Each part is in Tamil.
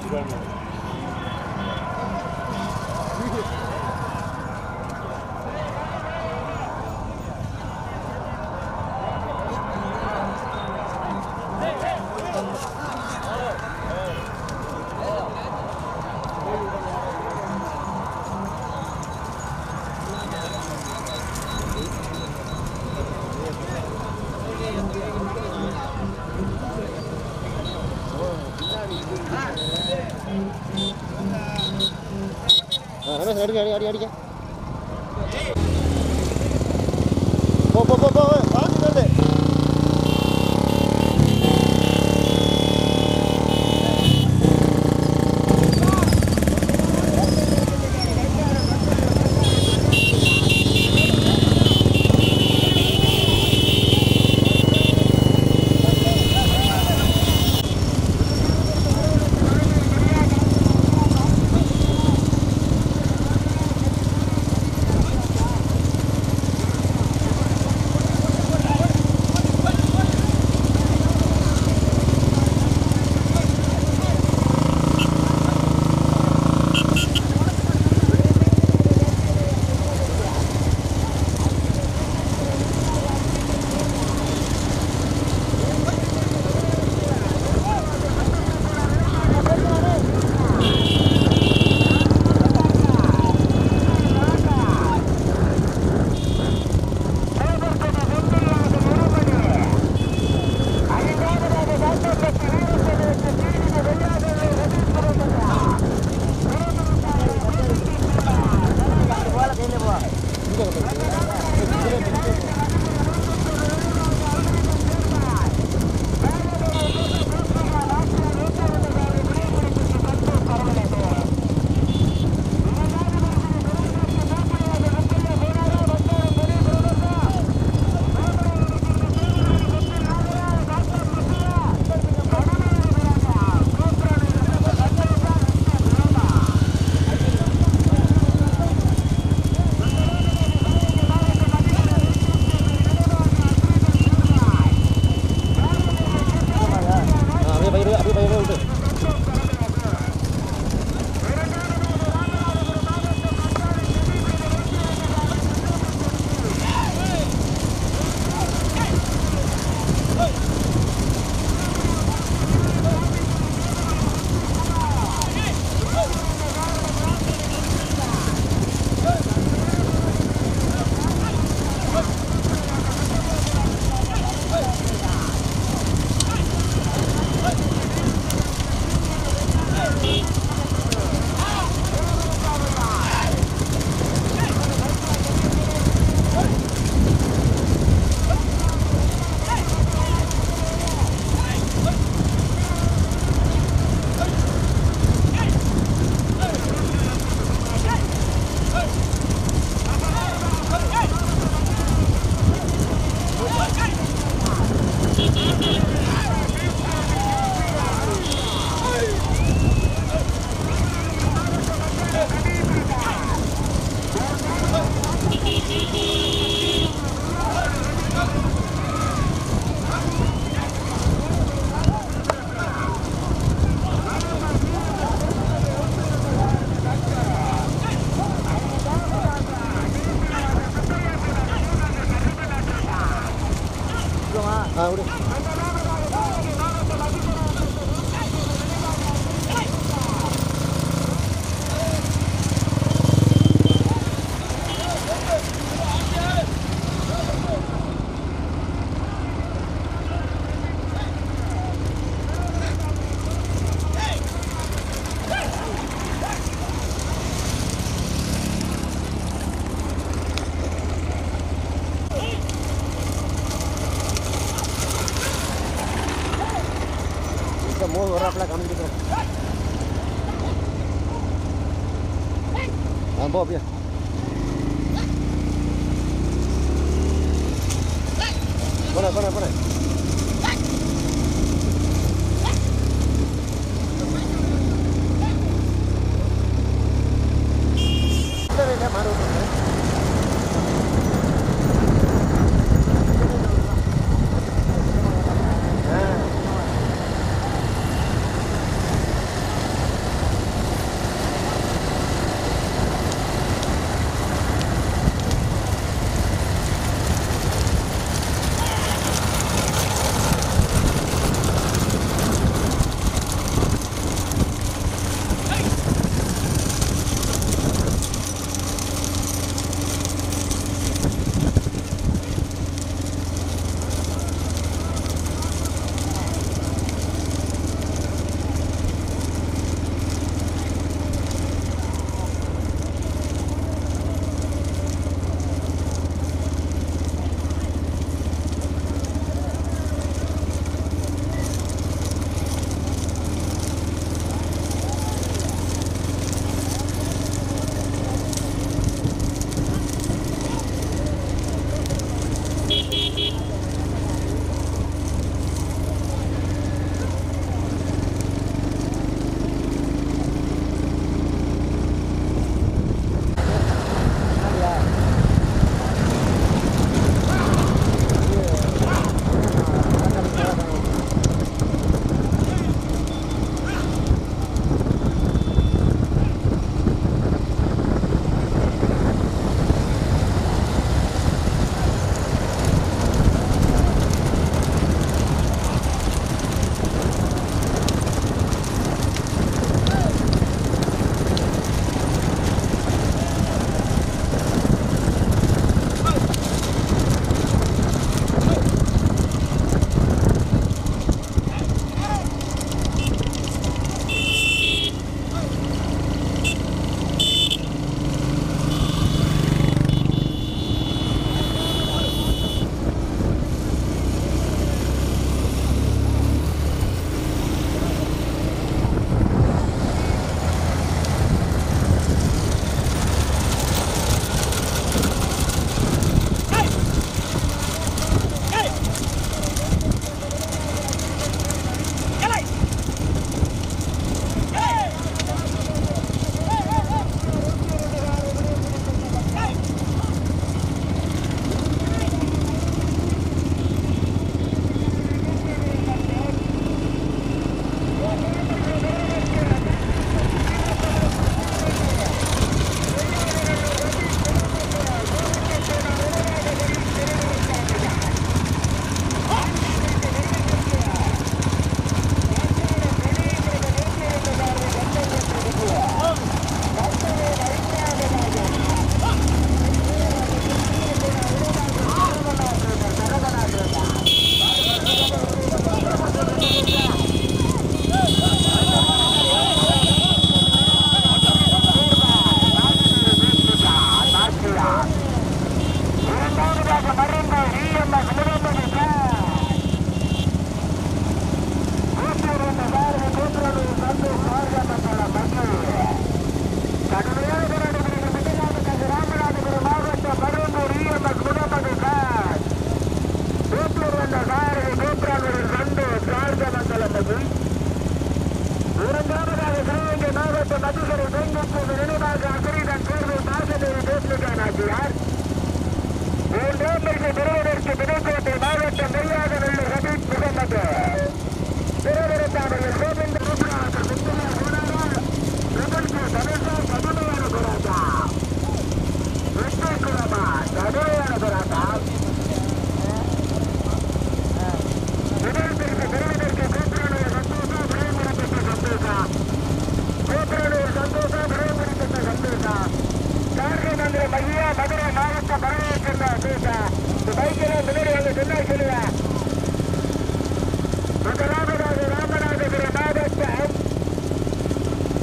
ஆ, ரமேஷ் அடிக்க அடி அடி அடிக்க போ போ போ போ பார்த்து வந்து ஆ, அப்படியே பயிர் அப்படியே பயிர் விட்டு ஆ விடு இந்த மூணு வர்றாப்புல காமிச்சிருக்கிறேன் ஆ போ அப்படியே போன போன போன மாடு விட்டுருங்க ஆ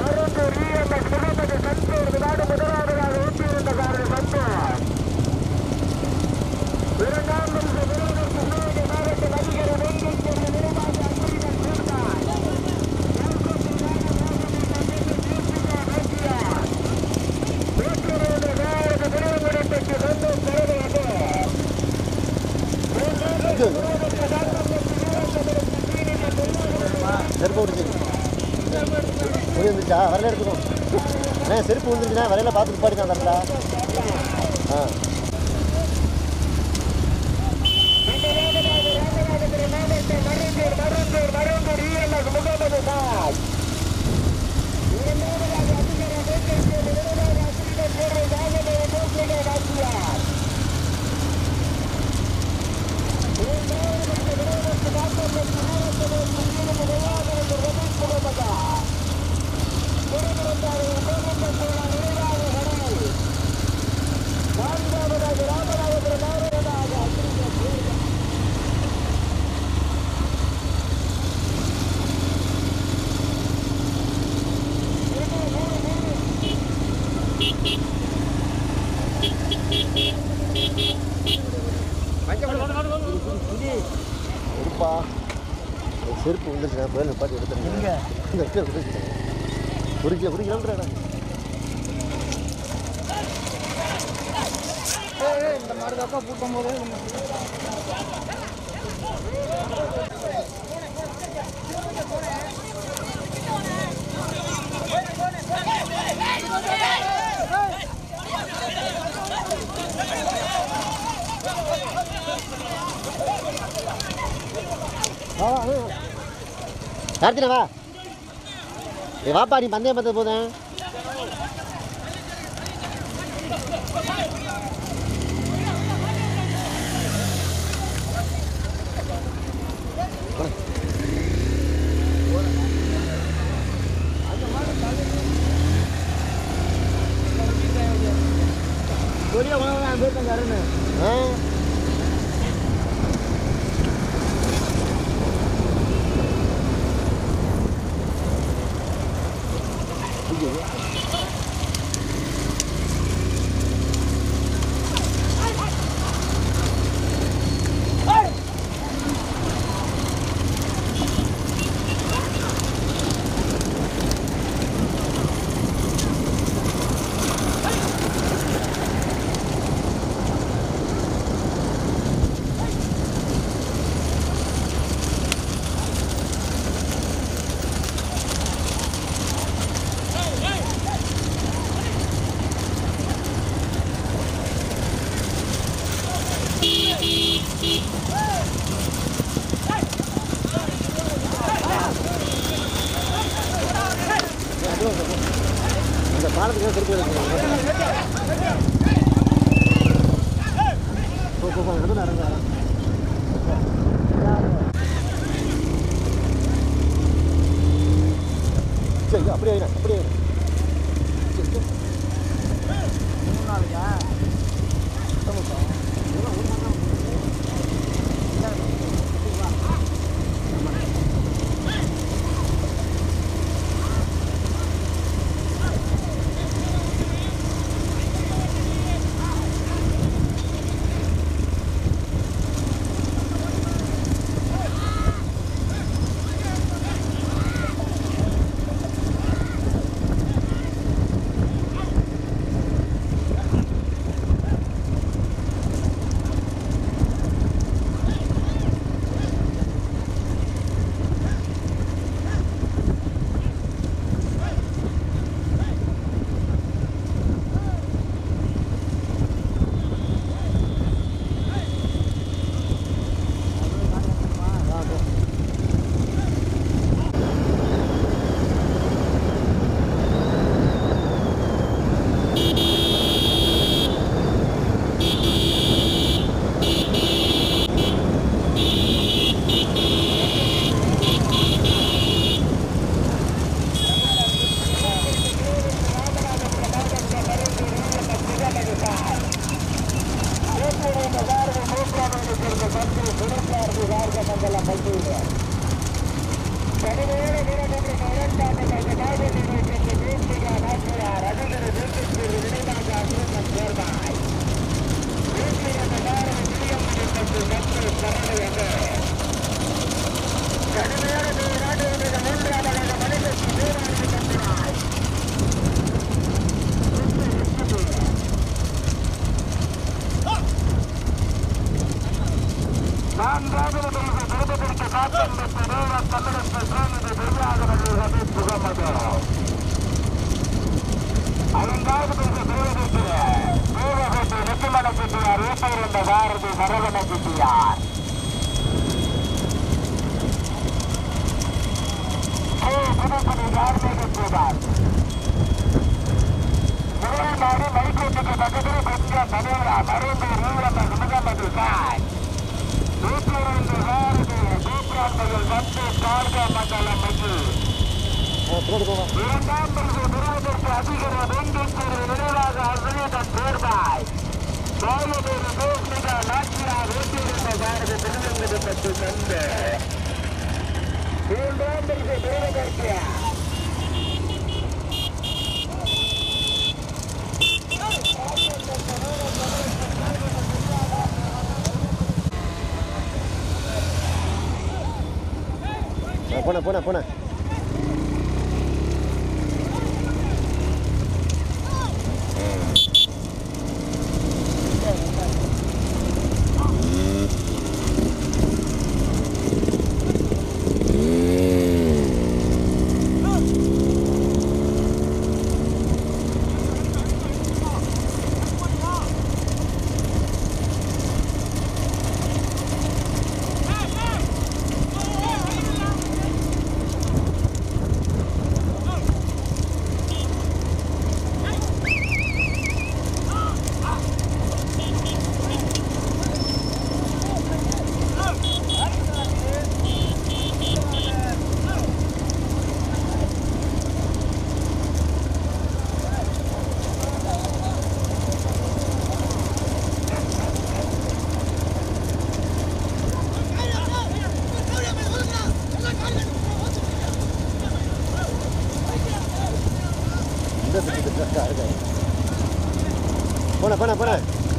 இங்க. செருப்பு விடுச்சு முடி வந்துச்சா வரல எடுத்துக்கோ அண்ணே செருப்பு வந்துருச்சுண்ணா வரையில பார்த்துட்டு பாடி தான் தரல ஆ செருப்பா ஒரு செருப்பு வந்துருச்சுண்ணா கோயில் பாட்டி எடுத்துருங்க இந்த இடத்துல வந்துருச்சு ஒரு கிலோ ஒரு கிலோமீட்டர் இடம் இந்த மாதிரி தாப்பா பூட்டும் போது வா வா வா. கார்த்தினா வா ஏ வாப்பா நீ பந்தயம் பார்த்த போதேன் பெரிய உணவு போயிருக்காங்க அருண் ஆ இந்த பாலத்துக்கு திருப்பி எடுக்கணும். போ போ போ நடந்து நடந்து சரி அப்படியே வைடா, அப்படியே வைடா. சரி, சரி. மூணு நாளைக்கா சரவண செட்டியார் ஊட்டியிருந்த சாரதி சரவண செட்டியார் கே. புதுக்குடி கார்த்திகை பூதார் முதல் மாடு மைக்கோட்டுக்கு பக்கத்தில் கொஞ்சம் நடுவரா மருந்து ரூலம முகமது சாய் ஊட்டியிருந்து சாரதி கூப்பிராம்பதில் வந்து கார்கா மண்டலம் மஞ்சு ஆ பின்னாடி போவா இரண்டாம் பரிசு பெறுவதற்கு அதிகர வேண்டியத்திற்கு நினைவாக அசனீதன் தேர்வாய் சாயதொரு கோஷ்மிக நாச்சியார் வீட்டிலிருந்த பாரத திருநெல்வேலிப்பட்டு தந்து மூன்றாம் பரிசு பெறுவதற்கு ஆ போன போன போன இந்த பிடிச்சி ட்ரஸ்ட்டாக இருக்காது போன போன போன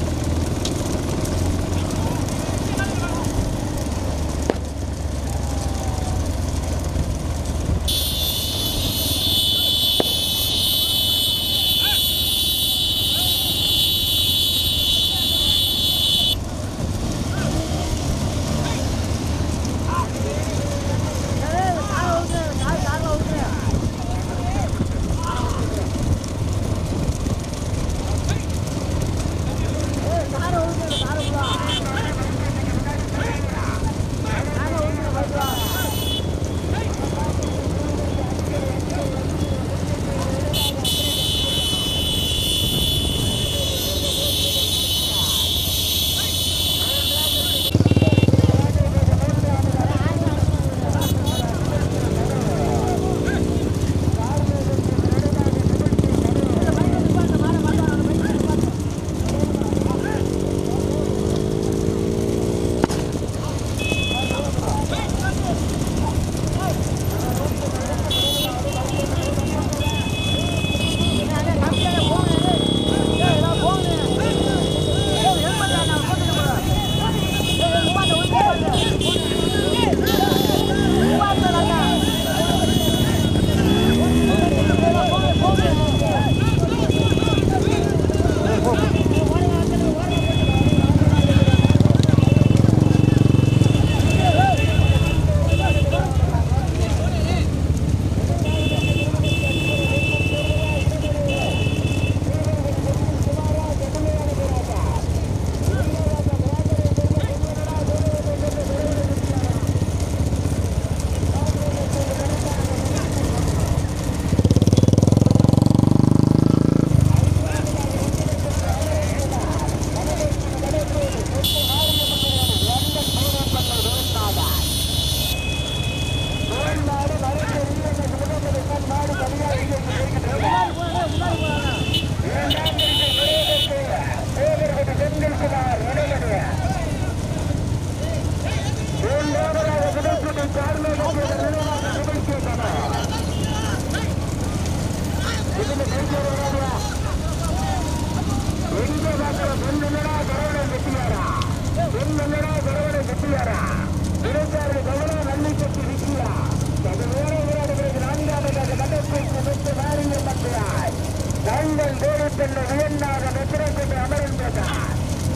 தங்கள் தேடித்தன்னை உயர்ந்தாக நெத்திரத்தை அமர்ந்தார்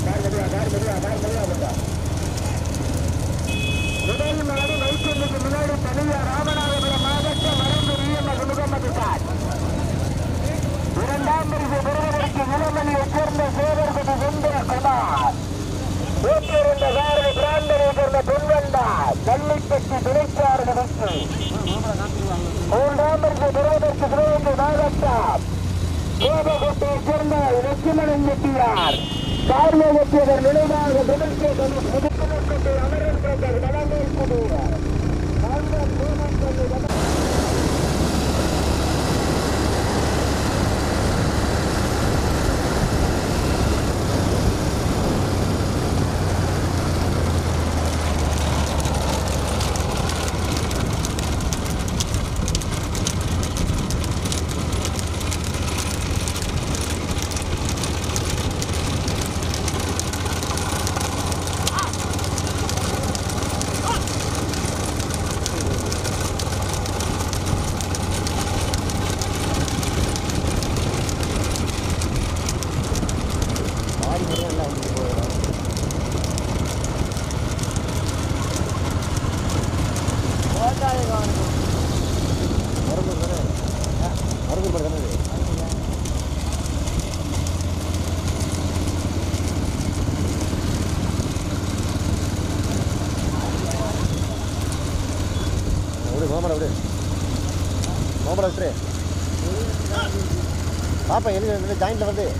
முதல் மாடு வைக்கலுக்கு முன்னாடி தனியார் ராமநாதபுரம் மாவட்டம் மறந்து ஈஎம்எஸ் முகமது சார் இரண்டாம் பரிசு பெறுவதற்கு இளமணியை சேர்ந்த சேவர் தேவர்கோட்டை சுந்தரகுமார் நூற்றிருந்த சாரதி பிராந்தனை சேர்ந்த பொன்வண்டா ஜல்லிக்கட்டு துணைச்சாரதி வெற்றி மூன்றாம் பரிசு பெறுவதற்கு சிவகங்கை மாவட்டம் தேவகோட்டையை சேர்ந்த லட்சுமணன் வெட்டியார் காரியம் வெற்றியதன் நினைவாக முதற்கே முதுக்கோட்டை அமரன் பிரதர் வளங்கள் புதுவர் நான்காம் பூமன் மாறி மாறி எல்லாம் வந்து போயிடும் மருந்து தானே மருந்து மட்டும் தானே இது? விடு மாமடா விடு மாமடா விட்டுரு பாப்பா எழுதி ஜாயிண்ட்ல வந்து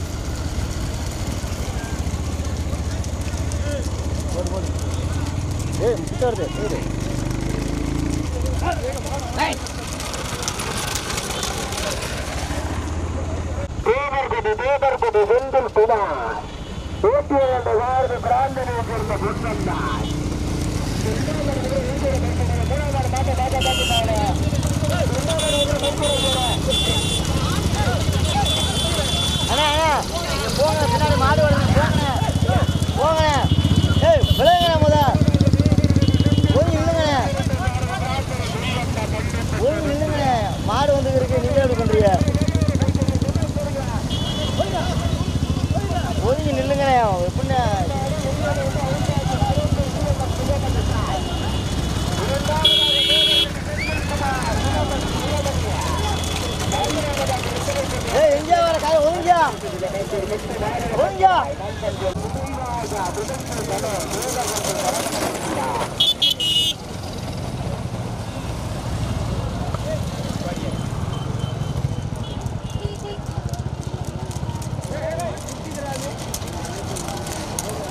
போடு போடு ஏய் கிட்ட வருது ஏறு தேவர்குடி தேவர்குடி செந்தில் குமார் நூற்றி இரண்டு சாரதி பிராந்தனை சேர்ந்த பொன்னந்தார் அண்ணா அண்ணா நீங்க போங்க பின்னாடி மாடு வருது போங்க போங்க ஏய் விளையுங்க முத ஒழுங்கு நில்லுங்க ஒழுங்கு நில்லுங்க மாடு வந்து இருக்கு நீங்க எப்படி பண்றீங்க ஒழுங்கு நில்லுங்க எப்படின்னா ஏய் எங்கேயா வர காய் ஒழுங்கா ஒழுங்கா